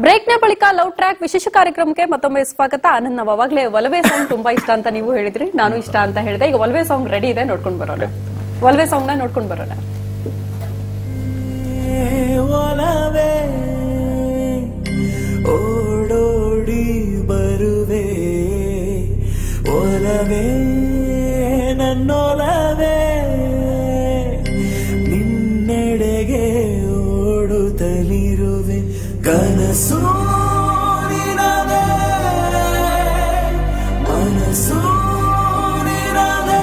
ಬ್ರೇಕ್ನ ಬಳಿಕ love track ವಿಶೇಷ ಕಾರ್ಯಕ್ರಮಕ್ಕೆ ಮತ್ತೊಮ್ಮೆ ಸ್ವಾಗತ ಆನಂದ್ ನಾವು ಅವಾಗಲೇ ಒಲವೆ ಸಾಂಗ್ ತುಂಬಾ ಇಷ್ಟ ಅಂತ ನೀವು ಹೇಳಿದ್ರಿ ನಾನು ಇಷ್ಟ ಅಂತ ಹೇಳಿದೆ ಈಗ ಒಲವೆ ಸಾಂಗ್ ರೆಡಿ ಇದೆ ನೋಡ್ಕೊಂಡು ಬರೋಣ ಒಲವೆ ಸಾಂಗ್ ನ ನೋಡ್ಕೊಂಡು ಬರೋಣ ಒಲವೇ ಓಡೋಡಿ ಬರುವೆ ಒಲವೇ ನನ್ನೊಲವೇ ನಿನ್ನೆಡೆಗೆ ಓಡುತ್ತಲಿರುವೆ ಕನಸು ನಿನದೇ ಮನಸ್ಸು ನಿನದೇ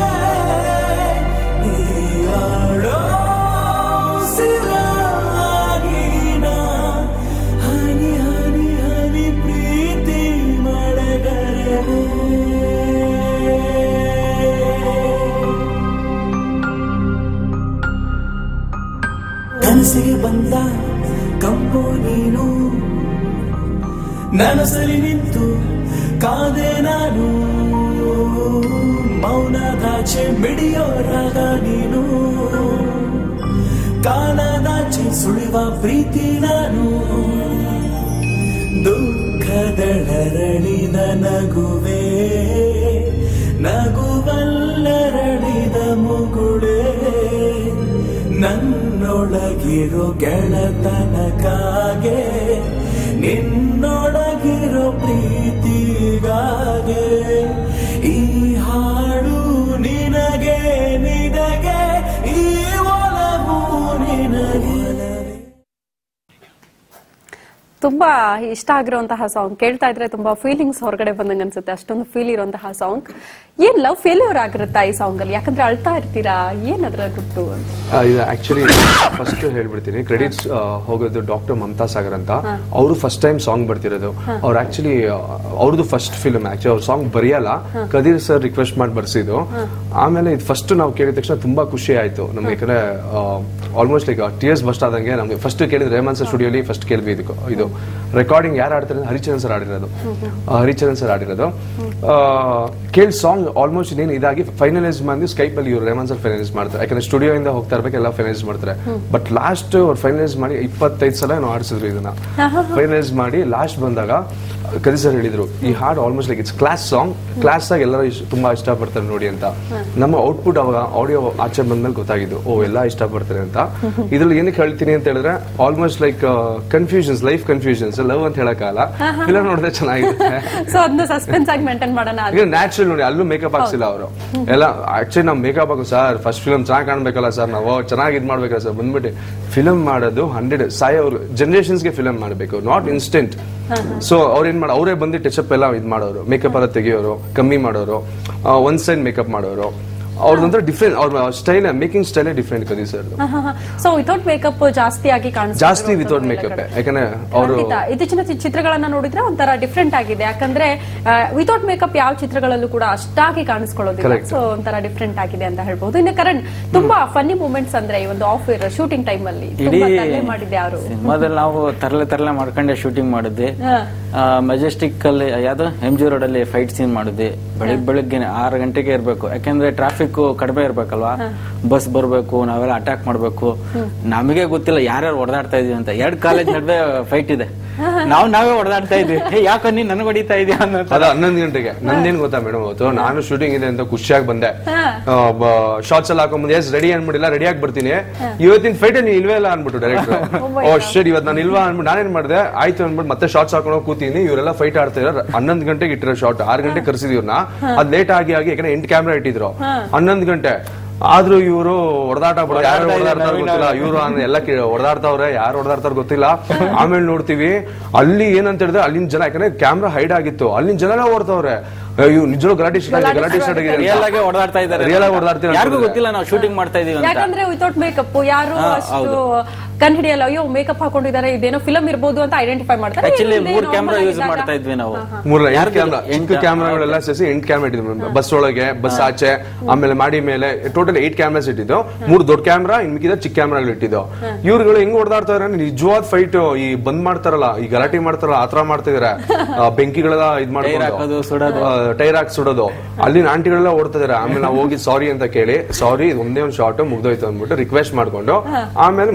ನೀಯಾಡೋ ಉಸಿರಾಗಿನ ಹನಿ ಹನಿ ಹನಿ ಪ್ರೀತಿ ಮಳೆಗರೆವೆ ಕನಸಿಗೆ ಬಂದ ಕಂಪು ನೀನು ನನಸಲಿ ನಿಂತು ಕಾದೆ ನಾನು ಮೌನದಾಚೆ ಮಿಡಿಯೋ ರಾಗ ನೀನು ಕಾಲದಾಚೆ ಸುಳಿವ ಪ್ರೀತಿ ನಾನು ದುಃಖದಳರಳಿದ ನಗುವೆ ನಗುವಲ್ಲರಳಿದ ಮುಗುಳೆ ನನ್ನೊಳಗಿರೋ ಗೆಳತನಕ್ಕಾಗೆ ನಿನ್ನೊಳಗಿರೋ ಪ್ರೀತಿಗಾಗೆ ಈ ಹಾಡು ನಿನಗೆ ನಿನಗೆ ಈ ಒಲವು ನಿನಗೆ ತುಂಬಾ ಇಷ್ಟ ಆಗಿರುವಂತಹ ಸಾಂಗ್ ಕೇಳ್ತಾ ಇದ್ರೆ ತುಂಬಾ ಫೀಲಿಂಗ್ಸ್ ಹೊರಗಡೆ ಬಂದಂಗ ಅನ್ಸುತ್ತೆ ಅಷ್ಟೊಂದು ಫೀಲ್ ಇರುವಂತಹ ಸಾಂಗ್ ಏನ್ ಲವ್ ಫೇಲ್ಯೂರ್ ಆಗಿರುತ್ತಾ ಈ ಸಾಂಗ್ ಅಲ್ಲಿ ಯಾಕಂದ್ರೆ ಅಳ್ತಾ ಇರ್ತೀರಾ ಏನ್ ಅದ್ರ ಗುಟ್ಟು ಅಂತ ಆ, ಇದು ಆಕ್ಚುಲಿ ಫಸ್ಟ್ ಹೇಳ್ಬಿಡ್ತೀನಿ ಕ್ರೆಡಿಟ್ಸ್ ಹೋಗೋದು ಡಾಕ್ಟರ್ ಮಮತಾ ಸಾಗರ್ ಅಂತ ಅವರು ಫಸ್ಟ್ ಟೈಮ್ ಸಾಂಗ್ ಬರ್ತಿರೋದು ಅವ್ರು ಆಕ್ಚುಲಿ ಅವ್ರದ್ದು ಫಸ್ಟ್ ಫಿಲ್ಮ್ ಆಕ್ಚುಲಿ ಅವ್ರ ಸಾಂಗ್ ಬರೆಯಲ್ಲ ಕದೀರ್ ಸರ್ ರಿಕ್ವೆಸ್ಟ್ ಮಾಡಿ ಬರ್ಸಿದ್ದು ಆಮೇಲೆ ಇದು ಫಸ್ಟ್ ನಾವು ಕೇಳಿದ ತಕ್ಷಣ ತುಂಬಾ ಖುಷಿ ಆಯ್ತು ನಮ್ಗೆ ಯಾಕಂದ್ರೆ ಆಲ್ಮೋಸ್ಟ್ ಲೈಕ್ ಟಿಯರ್ಸ್ ಬಸ್ಟ್ ಆದಂಗೆ ನಮ್ಗೆ ಫಸ್ಟ್ ಕೇಳಿದ್ರೆ ರೇಮನ್ ಸರ್ ಸ್ಟುಡಿಯೋಲಿ ಫಸ್ಟ್ ಕೇಳಿದ್ವಿ ಇದಕ್ಕೆ ಇದು ರೆಕಾರ್ಡಿಂಗ್ ಯಾರು ಆಡ್ತಾರೆ ಅಂದ್ರೆ ಹರಿಚರಣ್ ಸರ್ ಆಡಿರೋದು ಆ, ಹರಿಚರಣ್ ಸರ್ ಆಡಿರೋದು ಕೇಳಿ ಸಾಂಗ್ ಆಲ್ಮೋಸ್ಟ್ ಇನ್ನೇನು ಇದಾಗಿ ಫೈನಲೈಸ್ ಮಾಡಿ ಸ್ಕೈಪ್ ಅಲ್ಲಿ ಇವರು ರೇಮನ್ ಸರ್ ಫೈನಲೈಸ್ ಮಾಡ್ತಾರೆ ಯಾಕಂದ್ರೆ ಸ್ಟುಡಿಯೋ ಇಂದ ಹೋಗ್ತಾ ಇರ್ಬೇಕು ಎಲ್ಲ ಫೈನಲೈಸ್ ಮಾಡ್ತಾರೆ ಬಟ್ ಲಾಸ್ಟ್ ಅವ್ರು ಫೈನಲೈಸ್ ಮಾಡಿ ಇಪ್ಪತ್ತೈದು ಸಲ ನಾವು ಆಡಿಸಿದ್ರು ಇದನ್ನ ಫೈನಲೈಸ್ ಮಾಡಿ ಲಾಸ್ಟ್ ಬಂದಾಗ ಕದಿ ಸರ್ ಹೇಳಿದ್ರು ಈ ಹಾಡು almost like it's class song class ಆಗಿ ಎಲ್ಲರೂ ಇಷ್ಟ- ತುಂಬಾ ಇಷ್ಟಪಡ್ತಾರೆ ನೋಡಿ ಅಂತ ನಮ್ಮ ಔಟ್ಪುಟ್ ಅವಾಗ ಆಡಿಯೋ ಆಚೆ ಬಂದ್ಮೇಲೆ ಗೊತ್ತಾಗಿದ್ದು ಓ ಎಲ್ಲ ಇಷ್ಟಪಡ್ತಾರೆ ಅಂತ ಇದ್ರಲ್ಲಿ ಏನಕ್ಕೆ ಹೇಳ್ತೀನಿ ಅಂತ ಹೇಳಿದ್ರೆ almost like confusions life confusions love ಅಂತ ಹೇಳಕ್ಕಾಗಲ್ಲ ಫಿಲಮ್ ನೋಡಿದ್ರೆ ಚೆನ್ನಾಗಿದೆ ಸೊ ಅದನ್ನ ಸಸ್ಪೆನ್ಸ್ ಆಗಿ ಮೇಂಟೈನ್ ಮಾಡೋಣ ಅಂತ. ಈಗ ನ್ಯಾಚುರಲ್ ನೋಡಿ ಅಲ್ಲೂ ಮೇಕಪ್ ಹಾಕ್ಸಿಲ್ಲ ಅವರು ಎಲ್ಲ ಆಕ್ಚುಲಿ ನಾವು ಮೇಕಪ್ ಹಾಕೋ ಸರ್ ಫಸ್ಟ್ ಫಿಲಮ್ ಚೆನ್ನಾಗಿ ಕಾಣ್ಬೇಕಲ್ಲ ಸರ್ ನಾವು ಚೆನ್ನಾಗಿ ಇದು ಮಾಡ್ಬೇಕಲ್ಲ ಸರ್ ಬಂದ್ಬಿಟ್ಟು ಫಿಲಮ್ ಮಾಡೋದು ಹಂಡ್ರೆಡ್ ಸಾಯಿ ಅವರು ಜನರೇಷನ್ಸ್ಗೆ ಫಿಲಮ್ ಮಾಡಬೇಕು ನಾಟ್ ಇನ್ಸ್ಟೆಂಟ್ ಸೊ ಅವ್ರು ಏನ್ ಮಾಡ ಅವರೇ ಬಂದು ಟಚಪ್ ಎಲ್ಲ ಇದು ಮಾಡೋರು ಮೇಕಪ್ ಎಲ್ಲ ತೆಗಿಯೋರು ಕಮ್ಮಿ ಮಾಡೋರು ಒನ್ ಸೈಡ್ ಮೇಕಪ್ ಮಾಡೋರು ಅವ್ರದಂದ್ರೆ ಡಿಫ್ರೆಂಟ್ ಅವ್ರ ಸ್ಟೈಲ್ ಮೇಕಿಂಗ್ ಸ್ಟೈಲೇ ಡಿಫ್ರೆಂಟ್ ಕದಿ ಸರ್ ಸೊ ವಿತೌಟ್ ಮೇಕಪ್ ಜಾಸ್ತಿ ಆಗಿ ಕಾಣಿಸ್ತಾ ಜಾಸ್ತಿ ಇರುವಂತದ್ದು ವಿತೌಟ್ ಎಲ್ಲ ಮೇಕಪ್ ಕಡೆ. ಯಾಕಂದ್ರೆ ಅವರು ಖಂಡಿತ ಇತ್ತೀಚಿನ ಚಿ- ಚಿತ್ರಗಳನ್ನ ನೋಡಿದ್ರೆ ಒಂಥರ ಡಿಫ್ರೆಂಟ್ ಆಗಿದೆ ಯಾಕಂದ್ರೆ ವಿತೌಟ್ ಮೇಕಪ್ ಯಾವ ಚಿತ್ರಗಳಲ್ಲೂ ಕೂಡ ಅಷ್ಟಾಗಿ ಕಾಣಿಸ್ಕೊಳ್ಳೋದಿಲ್ಲ Correct. ಸೊ ಒಂಥರ ಡಿಫ್ರೆಂಟ್ ಆಗಿದೆ ಅಂತ ಹೇಳ್ಬಹುದು ಇನ್ನು ಕರಣ್ ತುಂಬಾ ಫನ್ನಿ ಮೂಮೆಂಟ್ಸ್ ಅಂದ್ರೆ ಈ ಒಂದು ಆಫ್ ಶೂಟಿಂಗ್ ಟೈಮ್ ಅಲ್ಲಿ ಇಡೀ ತುಂಬಾ ತರಲೆ ಮಾಡಿದ್ದೆ ಯಾರು ಸಿನಿಮಾದಲ್ಲಿ ನಾವು ತರಲೆ ತರಲೆ ಮಾಡ್ಕೊಂಡೆ ಶೂಟಿಂಗ್ ಮಾಡಿದ್ವಿ ಹಾ. ಮೆಜೆಸ್ಟಿಕ್ ಅಲ್ಲಿ ಯಾವ್ದು ಎಂ ಜಿ ರೋಡ್ ಅಲ್ಲಿ ಫೈಟ್ ಸೀನ್ ಮಾಡಿದ್ವಿ ಬೆಳಿಗ್ಗೆ ಬೆಳಿಗ್ಗೆ ಆರು ಗಂಟೆಗೆ ಇರ್ಬೇಕು ಯಾಕಂದ್ರೆ ಟ್ರಾಫಿಕ್ ಕಡಿಮೆ ಇರ್ಬೇಕಲ್ವಾ ಬಸ್ ಬರ್ಬೇಕು ನಾವೆಲ್ಲ ಅಟ್ಯಾಕ್ ಮಾಡ್ಬೇಕು ನಮಗೆ ಗೊತ್ತಿಲ್ಲ ಯಾರ್ಯಾರು ಹೊಡೆದಾಡ್ತಾ ಇದೀವಿ ಅಂತ ಎರಡ್ ಕಾಲೇಜ್ ನಡುವೆ ಫೈಟ್ ಇದೆ ನಾವು ನಾವೇ ಹೊಡೆದಾಡ್ತಾ ಇದ್ವಿ "ಹೇ, ಯಾಕೋ ನೀನ್ ನನಗೆ ಹೊಡಿತಾ ಇದೀಯ ಅನ್ನೋ ಅದ ಹನ್ನೊಂದು ಗಂಟೆಗೆ ನಂದೇನ್ ಗೊತ್ತಾ ಮೇಡಮ್ ಅವತ್ತು ನಾನು ಶೂಟಿಂಗ್ ಇದೆ ಅಂತ ಖುಷಿಯಾಗಿ ಬಂದೆ ಶಾರ್ಟ್ಸ್ ಎಲ್ಲ ಹಾಕೊಂಡ್ ಎಸ್ ರೆಡಿ ಅನ್ಬಿಟ್ಟಿಲ್ಲ ರೆಡಿ ಆಗಿ ಬರ್ತೀನಿ ಇವತ್ತಿನ ಫೈಟ್ ನೀನ್ ಇಲ್ವೇ ಇಲ್ಲ ಅನ್ಬಿಟ್ಟು ಡೈರೆಕ್ಟರ್ ಓ ಶೇಡ್ ಇವತ್ತು ನಾನು ಇಲ್ವಾ ಅನ್ಬಿಟ್ಟು ನಾನೇನ್ ಮಾಡಿದೆ ಆಯ್ತು ಅನ್ಬಿಟ್ಟು ಮತ್ತೆ ಶಾರ್ಟ್ಸ್ ಹಾಕೊಂಡು ಕೂತೀನಿ ಇವರೆಲ್ಲ ಫೈಟ್ ಆಡ್ತಾ ಇರೋ ಹನ್ನೊಂದು ಗಂಟೆಗೆ ಇಟ್ಟಿರೋ ಶಾರ್ಟ್ ಆರು ಗಂಟೆ ಕರ್ಸಿದ್ವಿ ಇವ್ರನ್ನ ಅದ್ ಲೇಟ್ ಆಗಿ ಆಗಿ ಯಾಕಂದ್ರೆ ಎಂಟು ಕ್ಯಾಮ್ರಾ ಇಟ್ಟಿದ್ರು ಹನ್ನೊಂದು ಗಂಟೆ ಆದ್ರೂ ಇವರು ಹೊಡೆದಾಟ ಬಿಡೋ ಯಾರು ಹೊಡೆದಾಡ್ತಾರ ಗೊತ್ತಿಲ್ಲ ಇವರು ಎಲ್ಲ ಹೊಡೆದಾಡ್ತಾವ್ರೆ ಯಾರು ಹೊಡೆದಾಡ್ತಾರ ಗೊತ್ತಿಲ್ಲ ಆಮೇಲೆ ನೋಡ್ತೀವಿ ಅಲ್ಲಿ ಏನಂತ ಹೇಳಿದ್ರೆ ಅಲ್ಲಿನ ಜನ ಯಾಕಂದ್ರೆ ಕ್ಯಾಮ್ರಾ ಹೈಡ್ ಆಗಿತ್ತು ಅಲ್ಲಿನ ಜನ ಓಡ್ತಾವ್ರೆ ಅಯ್ಯೋ ನಿಜವಾಗ್ಲೂ ಗಲಾಟೆ ಸ್ಟಾರ್ಟ್ ಆಗಿದೆ ಗಲಾಟೆ ಸ್ಟಾರ್ಟ್ ಆಗಿದೆ ರಿಯಲ್ ಆಗಿ ಹೊಡೆದಾಡ್ತಾ ಇದ್ದಾರೆ ರಿಯಲ್ ಆಗಿ ಹೊಡೆದಾಡ್ತೀರ ಯಾರಿಗೂ ಗೊತ್ತಿಲ್ಲ ನಾವು ಶೂಟಿಂಗ್ ಮಾಡ್ತಾ ಇದೀವಿ ಅಂತ ಯಾಕಂದ್ರೆ ವಿತೌಟ್ ಮೇಕಪ್ ಯಾರು ಹಾ, ಅಷ್ಟು ಕಂಡು ಹಿಡಿಯಲ್ಲ ಅಯ್ಯೋ ಮೇಕಪ್ ಹಾಕೊಂಡಿದ್ದಾರೆ ಇದೇನೋ ಫಿಲಂ ಇರ್ಬೋದು ಅಂತ ಐಡೆಂಟಿಫೈ ಮಾಡ್ತಾರೆ ಆಕ್ಚುಲಿ ಇದೇ ಮೂರ್ normal ಕ್ಯಾಮ್ರಾ ಯೂಸ್ ಆಗಿದ್ದಾಗ- ಮಾಡ್ತಾ ಇದ್ವಿ ನಾವು ಮೂರ ಎಂಟು ಯಾರ್ದು? ಕ್ಯಾಮ್ರಾ ಎಂಟು ಎಂಟು ಕ್ಯಾಮ್ರಾಗಳೆಲ್ಲ ಸೇರಿಸಿ ಎಂಟು ಕ್ಯಾಮ್ರಾ ಇಟ್ಟಿದ್ವಿ ಬಸ್ ಒಳಗೆ ಬಸ್ ಆಚೆ ಆಮೇಲೆ ಮಾಡಿ ಮೇಲೆ ಟೋಟಲ್ ಏಟ್ ಕ್ಯಾಮ್ರಾಸ್ ಇಟ್ಟಿದ್ದು ಮೂರು ದೊಡ್ಡ ಕ್ಯಾಮ್ರಾ ಇನ್ ಮಿಕ್ಕಿದ ಚಿಕ್ಕ ಕ್ಯಾಮ್ರಾಗಳು ಇಟ್ಟಿದ್ದು ಇವ್ರುಗಳು ಹೆಂಗ್ ಹೊಡೆದಾಡ್ತಾ ಇದಾರೆ ನಿಜವಾದ ಫೈಟ್ ಈ ಬಂದ್ ಮಾಡ್ತಾರಲ್ಲ ಈ ಗಲಾಟೆ ಮಾಡ್ತಾರಲ್ಲ ಆತರ ಮಾಡ್ತಾ ಇದಾರೆ ಆ, ಬೆಂಕಿಗಳೆಲ್ಲ ಇದ್ ಹಾಕೋದು, ಮಾಡ್ಕೊಂಡು ಸುಡೋದು. ಟೈರ್ ಹಾಕಿ ಸುಡೋದು ಅಲ್ಲಿನ ಆಂಟಿಗಳೆಲ್ಲ ಓಡ್ತಾ ಇದಾರೆ ಆಮೇಲೆ ನಾವು ಹೋಗಿ ಸಾರಿ ಅಂತ ಕೇಳಿ ಸಾರಿ ಒಂದೇ ಒಂದು ಶಾರ್ಟ್ ಮುಗ್ದೋಯ್ತು ಅಂದ್ಬಿಟ್ಟು ರಿಕ್ವೆಸ್ಟ್ ಮಾಡ್ಕೊಂಡು ಆಮೇಲೆ ಮುಗಿಸ್ಕೊಂಡು ಬಂದ್ವಿ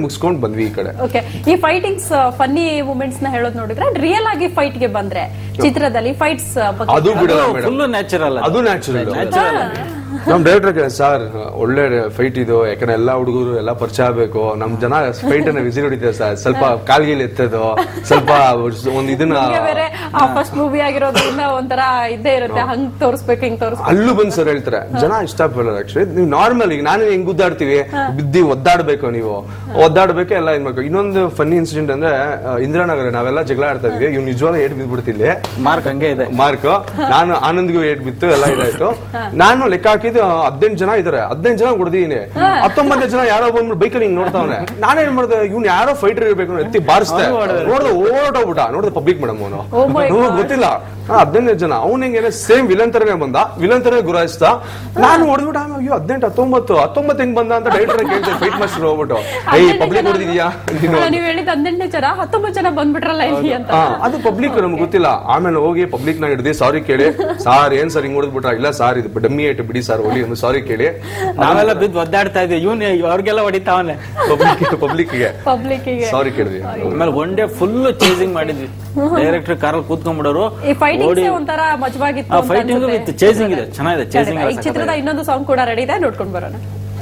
ಬಂದ್ವಿ ಈ ಕಡೆ ಓಕೆ ಈ ಫೈಟಿಂಗ್ಸ್ ಫನ್ನಿ ಮೂಮೆಂಟ್ಸ್ ನ ಹೇಳೋದ್ ನೋಡಿದ್ರೆ ರಿಯಲ್ ಆಗಿ ಫೈಟ್ ಗೆ ಬಂದ್ರೆ ಚಿತ್ರದಲ್ಲಿ ಫೈಟ್ಸ್ ಅದು ಬಿಡಲ್ಲ ಮೇಡಮ್ ಫುಲ್ ನ್ಯಾಚುರಲ್ ಅದು ನ್ಯಾಚುರಲ್ ನ್ಯಾಚುರಲ್ ನಮ್ ಡೈರೆಕ್ಟರ್ ಸರ್ ಒಳ್ಳೆ ಫೈಟ್ ಇದು ಯಾಕಂದ್ರೆ ಎಲ್ಲಾ ಹುಡುಗರು ಎಲ್ಲ ಪರಿಚಯ ಆಗ್ಬೇಕು ನಮ್ ಜನ ಫೈಟ್ ಅನ್ನ ವಿಸಿಲ್ ಹೊಡಿತಾರೆ ಸರ್ ಸ್ವಲ್ಪ ಕಾಲ್ಗೀಲ್ ಎತ್ತದು ಸ್ವಲ್ಪ ಒಂದ್ ಇದನ್ನ ನಿಮ್ಗೆ ಬೇರೆ ಆ ಫಸ್ಟ್ ಮೂವಿ ಆಗಿರೋದ್ರಿಂದ ಒಂಥರ ಇದ್ದೇ ಇರುತ್ತೆ ಹಂಗ್ ತೋರಿಸ್ಬೇಕು ಹಿಂಗ್ ತೋರಿಸ್ಬೇಕು ಅಲ್ಲೂ ಬಂದ್ ಸರ್ ಹೇಳ್ತಾರೆ ಜನ ಇಷ್ಟಪಡಲ್ಲ ಆಕ್ಚುಲಿ ನೀವು ನಾರ್ಮಲ್ ಈಗ ನಾನು ಹೆಂಗ್ ಗುದ್ದಾಡ್ತೀವಿ ಬಿದ್ದಿ ಒದ್ದಾಡ್ಬೇಕು ನೀವು ಒದ್ದಾಡ್ಬೇಕು ಎಲ್ಲ ಇದ್ ಮಾಡ್ಬೇಕು ಇನ್ನೊಂದು ಫನ್ನಿ ಇನ್ಸಿಡೆಂಟ್ ಅಂದ್ರೆ ಆ, ಇಂದಿರಾನಗರ ನಾವೆಲ್ಲ ಜಗಳ ಆಡ್ತಾ ಇದ್ವಿ ಇವ್ ನಿಜವಾಗ್ಲೂ ಏಟ್ ಬಿದ್ಬಿಡ್ತಿಲ್ಲಿ ಮಾರ್ಕ್ ಹಂಗೆ ಇದೆ ಮಾರ್ಕ್ ನಾನು ಆನಂದ್ಗೂ ಏಟ್ ಬಿತ್ತು ಎಲ್ಲ ಇದಾಯ್ತು ನಾನು ಲೆಕ್ಕ ಹಾಕಿದ್ದು ಹದಿನೆಂಟು ಜನ ಇದಾರೆ ಹದಿನೆಂಟು ಜನ ಹೊಡೆದಿದ್ದೀನಿ ಹತ್ತೊಂಬತ್ತು ಜನ ಯಾರೋ ಬಂದ್ಬಿಟ್ಟು ಬೈಕಲ್ಲಿ ಹಿಂಗ್ ನೋಡ್ತಾವನೆ ನಾನೇನ್ ಮಾಡ್ದೆ ಇವ್ನು ಯಾರೋ ಫೈಟರ್ ಇರ್ಬೇಕು ಅಂತ ಎತ್ತಿ ಬಾರಿಸ್ದೆ ನೋಡ್ದೆ ಓಡೋಗ್ಬಿಟ್ಟ ನೋಡ್ದೆ ಪಬ್ಲಿಕ್ ಮೇಡಮ್ ಅವನು Oh my ನಮ್ಗೆ ಗೊತ್ತಿಲ್ಲ ಹಾ, ಹದಿನೈದು ಜನ ಅವ್ನ ಹೆಂಗೇನೆ ಸೇಮ್ ವಿಲನ್ ತರನೇ ಬಂದ ವಿಲನ್ ತರನೇ ಗುರಾಯಿಸ್ದ ನಾನು ಹೊಡೆದ್ಬಿಟ್ಟು ಆಮೇಲೆ ಅಯ್ಯೋ ಹದಿನೆಂಟು ಹತ್ತೊಂಬತ್ತು ಹತ್ತೊಂಬತ್ತು ಹೆಂಗ್ ಬಂದ ಅಂತ ಡೈರೆಕ್ಟರ್ ಕೇಳ್ತಾರೆ ಫೈಟ್ ಮಾಸ್ಟರ್ ಹೋಗ್ಬಿಟ್ಟು ಏಯ್ ಹದಿನೆಂಟು ಪಬ್ಲಿಕ್ ಜನ- ಹೊಡೆದಿದ್ಯಾ ನೀನು ಅಲ್ಲ, ನೀವ್ ಹೇಳಿದ ಹದಿನೆಂಟನೇ ಜನ ಹತ್ತೊಂಬತ್ತು ಜನ ಬಂದ್ಬಿಟ್ರಲ್ಲ ಇಲ್ಲಿ ಅಂತ ಹಾ, ಅದು ಪಬ್ಲಿಕ್ ನಮ್ಗೆ ಗೊತ್ತಿಲ್ಲ ಆಮೇಲೆ ಹೋಗಿ ಪಬ್ಲಿಕ್ ನ ಹಿಡಿದು ಸಾರಿ ಕೇಳಿ ಸಾರ್ ಏನ್ ಸರ್ ಹಿಂಗ್ ಹೊಡೆದ್ಬಿಟ್ರ ಇಲ್ಲ ಸಾರ್ ಇದು ಡಮ್ಮಿ ಐಟ್ ಬಿಡಿ ಸರ್ ಹೋಗಿ ಒಂದು ಸಾರಿ ಕೇಳಿ ನಾವೆಲ್ಲ ಬಿದ್ದು ಒದ್ದಾಡ್ತಾ ಇದ್ವಿ ಇವ್ನು ಅವ್ರಿಗೆಲ್ಲ ಹೊಡಿತಾವನೆ ಪಬ್ಲಿಕ್ ಪಬ್ಲಿಕ್ ಗೆ ಪಬ್ಲಿಕ್ ಗೆ ಸಾರಿ ಕೇಳಿದ್ವಿ ಆಮೇಲೆ ಒನ್ ಡೇ ಫುಲ್ ಚೇಸಿಂಗ್ ಮಾಡಿದ್ವಿ ಡೈರೆಕ್ಟರ್ ಕಾರಲ್ಲಿ ಕೂತ್ಕೊಂಡ್ಬಿಡೋರು ಈ ಫೈಟಿಂಗ್ಸ್ ಓಡಿ ಒಂಥರ ಮಜವಾಗಿತ್ತು ಆ ಅಂತ ಫೈಟಿಂಗ್ ಅನ್ಸುತ್ತೆ. ವಿತ್ ಚೇಸಿಂಗ್ ಇದೆ ಚೆನ್ನಾಗಿದೆ ಚೇಸಿಂಗ್ ಈ ಚಿತ್ರದ ಇನ್ನೊಂದು ಸಾಂಗ್ ಕೂಡ ರೆಡಿ ಇದೆ ನೋಡ್ಕೊಂಡ್ ಬರೋಣ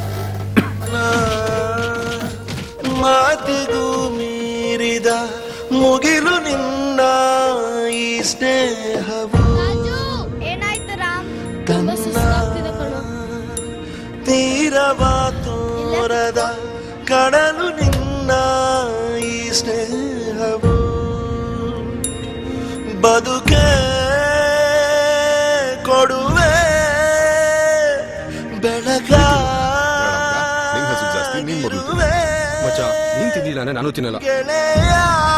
ಮಾತಿಗೂ ಮೀರಿದ ಮುಗಿಲು ನಿನ್ನ ಈ ಸ್ನೇಹವು ರಾಜು ಏನಾಯ್ತು ರಾಮ್ ತುಂಬಾ ಸುಸ್ತಾಗ್ತಿದೆ ಕಣೋ ತೀರವ ತೋರದ ಕಡಲು ನಿನ್ನ ಈ ಸ್ನೇಹವು ಬದುಕೆ ಕೊಡುವೆ ಬೆಳಗ ನಿಂಗ್ ಹಸು ಜಾಸ್ತಿ, ನೀನ್ ಮೊದ್ಲು ತಿನ್ನು. ಇರುವೆ ಮಚ್ಚ ನೀನ್ ತಿಂದಿಲ್ಲ ಅಂದ್ರೆ ನಾನು ತಿನ್ನಲ್ಲ ಗೆಳೆಯ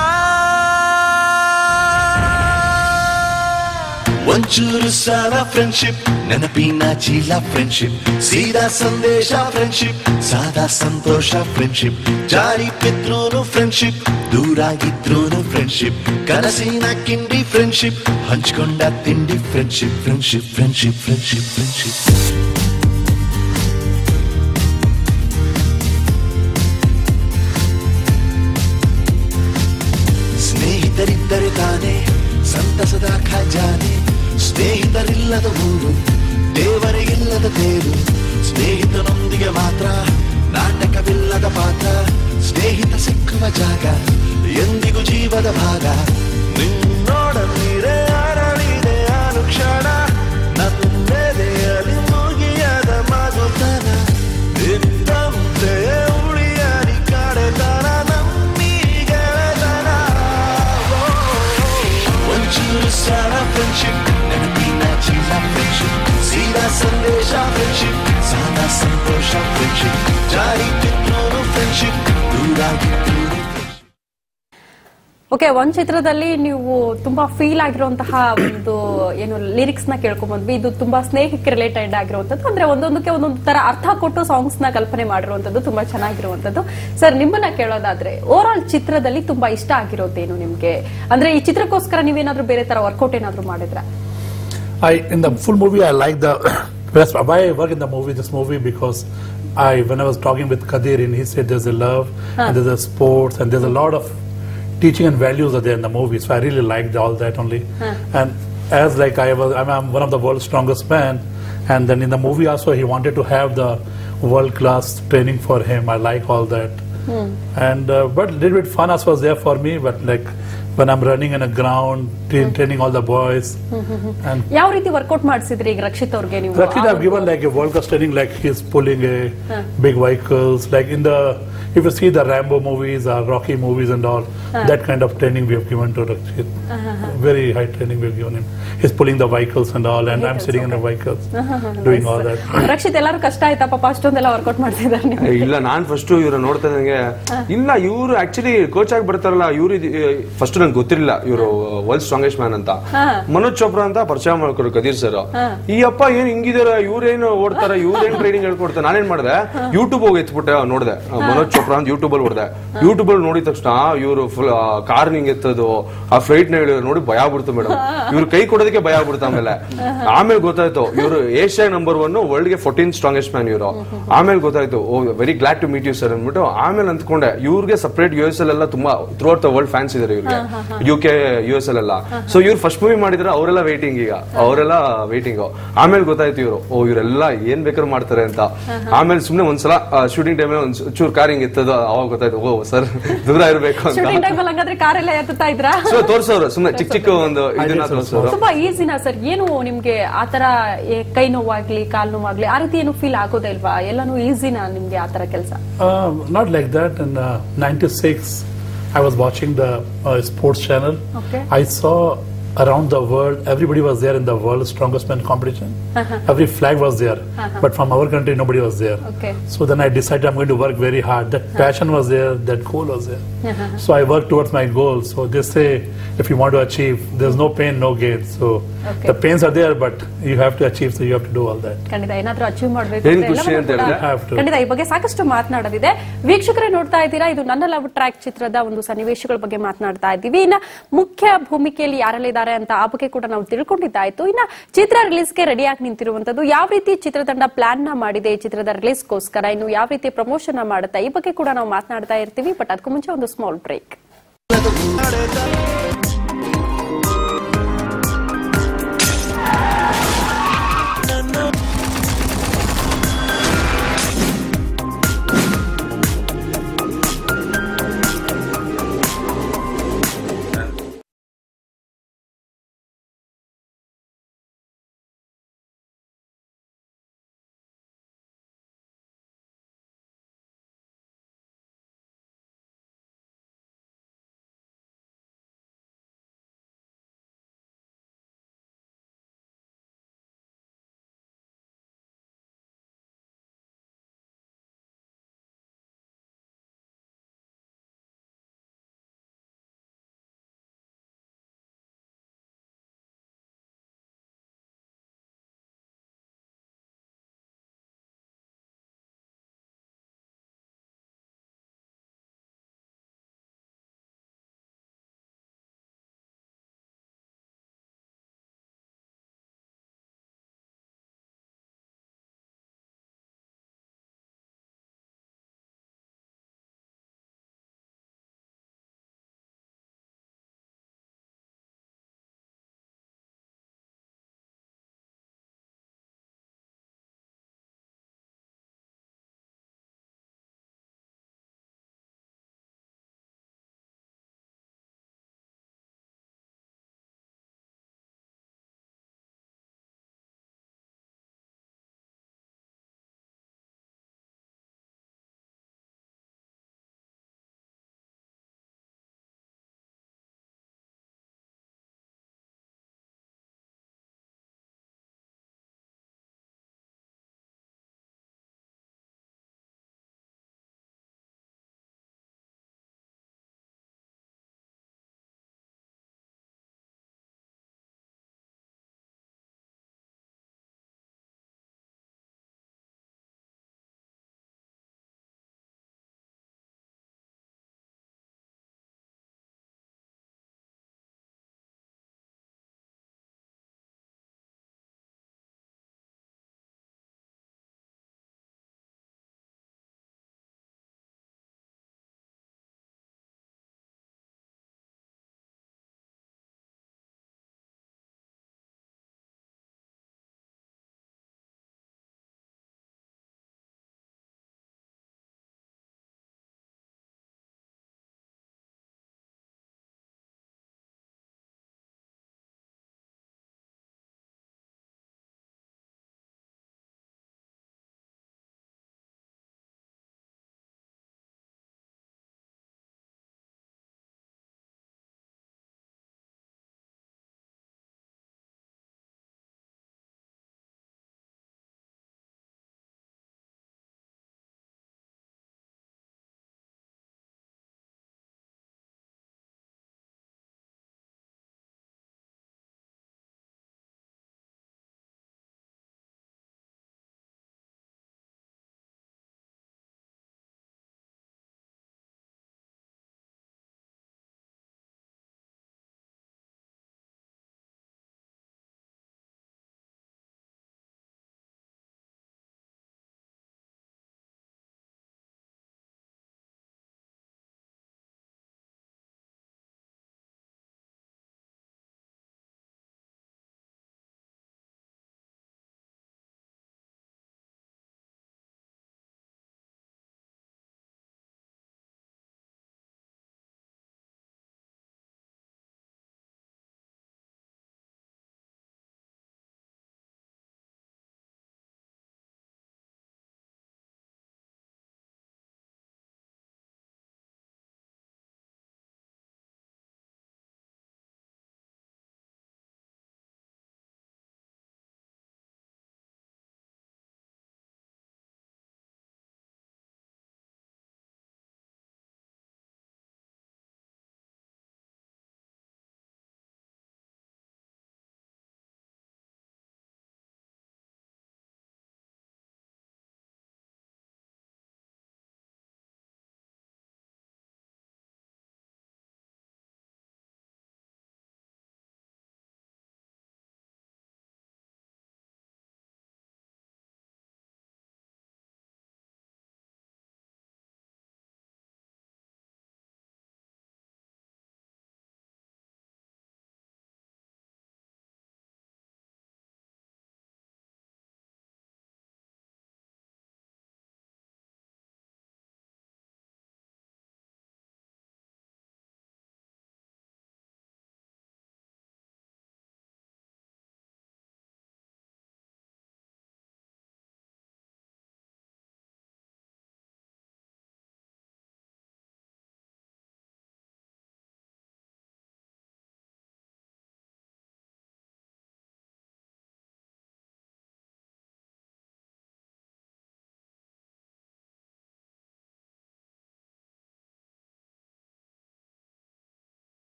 ಒಂಚೂರು ಸಾಲ ಫ್ರೆಂಡ್ಶಿಪ್ ನೆನಪಿನ ಚೀಲ ಫ್ರೆಂಡ್ಶಿಪ್ ಸೀದಾ ಸಂದೇಶ ಫ್ರೆಂಡ್ಶಿಪ್ ಸಾದಾ ಸಂತೋಷ ಫ್ರೆಂಡ್ಶಿಪ್ ಜಾರಿ ಬಿದ್ರೂನು ಫ್ರೆಂಡ್ಶಿಪ್ ದೂರಾಗಿದ್ರೂನು ಫ್ರೆಂಡ್ಶಿಪ್ ಕನಸಿನ ಕಿಂಡಿ ಫ್ರೆಂಡ್ಶಿಪ್ ಹಂಚ್ಕೊಂಡ ತಿಂಡಿ friendship friendship friendship friendship friendship ಸ್ನೇಹಿತರಿದ್ದರೆ ತಾನೇ ಸಂತಸದ ಖಜಾನೆ ಸ್ನೇಹಿತರಿಲ್ಲದ ಊರು ದೇವರಿಗಿಲ್ಲದ ತೇರು ಸ್ನೇಹಿತನೊಂದಿಗೆ ಮಾತ್ರ ನಾಟಕವಿಲ್ಲದ ಪಾತ್ರ ಸ್ನೇಹಿತ ಸಿಕ್ಕುವ ಜಾಗ ಎಂದಿಗೂ ಜೀವದ ಭಾಗ ನಿನ್ನೋಡಲಿರೆ ಅರಳಿದೆ ಅನುಕ್ಷಣ ನನ್ನೆದೆಯಲ್ಲಿ ಮುಗಿಯದ ಮಗುತನ ಇದ್ದಂತೆ ಉಳಿಯಲಿ ಕಡೆತನ ನಮ್ಮಿ ಗೆಳೆತನ ಒಂಚೂರು ಸಾಲ ಫ್ರೆಂಡ್ಶಿಪ್ ನೆನಪಿನ ಚೀಲ ಫ್ರೆಂಡ್ಶಿಪ್ ಸೀದಾ ಸಂದೇಶ ಫ್ರೆಂಡ್ಶಿಪ್ ಸಾದಾ ಸಂತೋಷ ಫ್ರೆಂಡ್ಶಿಪ್ ಜಾರಿ ಬಿದ್ದೂನು ಫ್ರೆಂಡ್ಶಿಪ್ ದೂರಾಗಿದ್ದೂನು ಓಕೆ ಒಂದ್ ಚಿತ್ರದಲ್ಲಿ ನೀವು ತುಂಬಾ ಫೀಲ್ ಆಗಿರುವಂತಹ ಒಂದು ಏನು ಲಿರಿಕ್ಸ್ ನ ಕೇಳ್ಕೊಂಡ್ ಬಂದ್ವಿ ಇದು ತುಂಬಾ ಸ್ನೇಹಕ್ಕೆ ರಿಲೇಟೆಡ್ ಆಗಿರುವಂತದ್ದು ಅಂದ್ರೆ ಒಂದೊಂದಕ್ಕೆ ಒಂದೊಂದು ತರ ಅರ್ಥ ಕೊಟ್ಟು ಸಾಂಗ್ಸ್ ನ ಕಲ್ಪನೆ ಮಾಡಿರುವಂತದ್ದು ತುಂಬಾ ಚೆನ್ನಾಗಿರುವಂತದ್ದು ಸರ್ ನಿಮ್ಮನ್ನ ಕೇಳೋದಾದ್ರೆ ಓವರ್ ಆಲ್ ಚಿತ್ರದಲ್ಲಿ ತುಂಬಾ ಇಷ್ಟ ಆಗಿರೋದೇನು ನಿಮ್ಗೆ ಅಂದ್ರೆ ಈ ಚಿತ್ರಕ್ಕೋಸ್ಕರ ನೀವೇನಾದ್ರೂ ಬೇರೆ ತರ ವರ್ಕೌಟ್ ಏನಾದ್ರೂ ಮಾಡಿದ್ರ I in the full movie I like the best why I work in the movie this movie because I when I was talking with Kadir and he said there's a love and there's a sports and there's a lot of teaching and values are there in the movie so I really liked all that only and as like I was I'm, I'm one of the world's strongest man and then in the movie also he wanted to have the world class training for him I like all that and uh, but a little bit fun also was there for me but like when I'm running in a ground tra- training all the boys and ಯಾವ ರೀತಿ workout ಮಾಡಿಸಿದ್ರಿ ಈಗ ರಕ್ಷಿತ್ ಅವ್ರಿಗೆ ನೀವು Rakshit, ಆ I've given like a world class training, like he's pulling a big vehicles, like in the if you see the Rambo movies or Rocky movies and all, that kind of training we have given to Rakshit. Very high training we've given him. He's pulling the vehicles and all, and I'm sitting in the vehicles, doing all that. Rakshit ಎಲ್ಲಾರು ಕಷ್ಟ ಆಯ್ತಾ ಪಾಪ ಅಷ್ಟೊಂದೆಲ್ಲ workout ಮಾಡ್ತಿದ್ದಾರೆ ನೀವು ಏ, ಇಲ್ಲ ನಾನ್ first ಇವ್ರ ನೋಡ್ತಾ ಇದ್ದಂಗೆ ಇಲ್ಲ ಇವ್ರು ಆಕ್ಚುಲಿ ಕೋಚ್ ಆಗಿ ಬರ್ತಾರಲ್ಲ ಇವ್ರು ಫಸ್ಟ್ ನನ್ಗೆ ಗೊತ್ತಿರಲಿಲ್ಲ ಇವರು ವರ್ಲ್ಡ್ ಸ್ಟ್ರಾಂಗೆಸ್ಟ್ ಮ್ಯಾನ್ ಅಂತ ಮನೋಜ್ ಚೋಪ್ರಾ ಅಂತ ಪರಿಚಯ ಮಾಡ್ಕೊಡು ಕದೀರ್ ಸರ್ ಈ ಅಪ್ಪ ಏನ್ ಹಿಂಗಿದಾರ ಇವ್ರೇನು ಓಡ್ತಾರ ಇವ್ರೇನ್ ಟ್ರೈನಿಂಗ್ ಹೇಳ್ಕೊಡ್ತಾರೆ ನಾನೇನ್ ಮಾಡಿದೆ ಯೂಟ್ಯೂಬ್ ಹೋಗಿ ಎತ್ಬಿಟ್ಟೆ ನೋಡಿದೆ ಮನೋಜ್ ಚೋಪ್ರಾ ಅಂತ ಯೂಟ್ಯೂಬ್ ಅಲ್ಲಿ ನೋಡಿದೆ ಯೂಟ್ಯೂಬ್ ಅಲ್ಲಿ ನೋಡಿದ ತಕ್ಷಣ ಇವರು ಫುಲ್ ಕಾರ್ ನಿಂಗ್ ಎತ್ತದು ಆ ಫ್ಲೈಟ್ ನ ನೋಡಿ ಭಯ ಆಗ್ಬಿಡ್ತು ಮೇಡಮ್ ಇವ್ರು ಕೈ ಕೊಡೋದಕ್ಕೆ ಭಯ ಆಗ್ಬಿಡ್ತು ಆಮೇಲೆ ಆಮೇಲೆ ಗೊತ್ತಾಯ್ತು ಇವರು ಏಷ್ಯಾ ನಂಬರ್ ಒನ್ ವರ್ಲ್ಡ್ ಗೆ ಫೋರ್ಟೀನ್ ಸ್ಟ್ರಾಂಗೆಸ್ಟ್ ಮ್ಯಾನ್ ಇವರು ಆಮೇಲೆ ಗೊತ್ತಾಯ್ತು oh very glad to meet you sir ಅಂದ್ಬಿಟ್ಟು ಆಮೇಲೆ ಅಂದ್ಕೊಂಡೆ ಇವ್ರಿಗೆ ಸಪರೇಟ್ ಯು ಎಸ್ ಎಲ್ಲ ತುಂಬಾ throughout the world fans ಇದಾರೆ ಇವ್ರಿಗೆ ಯು ಕೆ ಯು ಎಸ್ ಎಲ್ಲ ಸೊ ಇವ್ರು ಫಸ್ಟ್ ಮೂವಿ ಮಾಡಿದ್ರೆ ಅವರೆಲ್ಲ ವೇಟಿಂಗ್ ಈಗ ಅವರೆಲ್ಲ ವೇಟಿಂಗ್ ಆಮೇಲೆ ಗೊತ್ತಾಯ್ತು ಇವರು ಓ ಇವರೆಲ್ಲ ಏನ್ ಬೇಕಾದ್ರೂ ಮಾಡ್ತಾರೆ ಅಂತ ಆಮೇಲೆ ಸುಮ್ನೆ ಒಂದ್ಸಲ ಶೂಟಿಂಗ್ ಟೈಮ್ ಒಂದ್ ಚೂರ್ ಕಾರಿಂಗ್ ಇತ್ತದ ಅವಾಗ ಗೊತ್ತಾಯ್ತು ಓ ಸರ್ ದೂರ ಇರ್ಬೇಕು ಅಂತ ಶೂಟಿಂಗ್ ಟೈಮ್ ಅಲ್ಲಿ ಹಂಗಾದ್ರೆ ಕಾರೆಲ್ಲ ಎತ್ತುತ್ತಾ ಇದ್ರಾ ಸೊ ತೋರ್ಸೋರು ಸುಮ್ನೆ ಚಿಕ್ಕ ಚಿಕ್ಕ ಒಂದು ಇದನ್ನ ತೋರ್ಸೋರು ತುಂಬಾ ಈಸಿನಾ ಸರ್ ಏನು ನಿಮ್ಗೆ ಆತರ ಏ- ಕೈ ನೋವಾಗ್ಲಿ ಕಾಲ್ ನೋವಾಗ್ಲಿ ಆ ರೀತಿ ಏನು ಫೀಲ್ ಆಗೋದೇ ಇಲ್ವಾ ಎಲ್ಲಾನು ಈಸಿನಾ ನಿಮ್ಗೆ ಆತರ ಕೆಲಸ Uh, not like that. In uh, '96, I was watching the uh, sports channel. Okay. I saw around the world, everybody was there in the world strongest man competition. Every flag was there, but from our country, nobody was there. Okay. So then I decided I'm going to work very hard. That passion was there, that goal was there. So I worked towards my goal. So they say, if you want to achieve, there's no pain, no gain. So Okay. the pains are there, but you have to achieve. So you have to do all that. ಖಂಡಿತ ಏನಾದ್ರೂ achieve ಮಾಡ್ಬೇಕು ಏನ್ ಅಂದ್ರೆ ಖುಷಿ ಎಲ್ಲವನ್ನೂ ಅಂತ ಕೂಡ ಹೇಳಿದ್ರೆ? Have to. ಖಂಡಿತ ಈ ಬಗ್ಗೆ ಸಾಕಷ್ಟು ಮಾತನಾಡೋದಿದೆ ವೀಕ್ಷಕರೇ ನೋಡ್ತಾ ಇದ್ದೀರಾ ಇದು ನನ್ನ ಲವ್ ಟ್ರ್ಯಾಕ್ ಚಿತ್ರದ ಒಂದು ಸನ್ನಿವೇಶಗಳ ಬಗ್ಗೆ ಮಾತನಾಡ್ತಾ ಇದ್ದೀವಿ ಇನ್ನ ಮುಖ್ಯ ಭೂಮಿಕೆಯಲ್ಲಿ ಯಾರೆಲ್ಲ ಇದ್ದಾರೆ ಅಂತ ಆ ಬಗ್ಗೆ ಕೂಡ ನಾವು ತಿಳ್ಕೊಂಡಿದ್ದಾಯ್ತು ಇನ್ನ ಚಿತ್ರ ರಿಲೀಸ್ಗೆ ರೆಡಿಯಾಗಿ ನಿಂತಿರುವಂತದ್ದು ಯಾವ ರೀತಿ ಚಿತ್ರತಂಡ ಪ್ಲಾನ್ ನ ಮಾಡಿದೆ ಈ ಚಿತ್ರದ ರಿಲೀಸ್ಗೋಸ್ಕರ ಇನ್ನು ಯಾವ ರೀತಿ ಪ್ರಮೋಷನ್ ಮಾಡುತ್ತೆ ಈ ಬಗ್ಗೆ ಕೂಡ ನಾವು ಮಾತನಾಡ್ತಾ ಇರ್ತೀವಿ ಬಟ್ ಅದಕ್ಕೂ ಮುಂಚೆ ಒಂದು ಸ್ಮಾಲ್ ಬ್ರೇಕ್ ನಡೆದ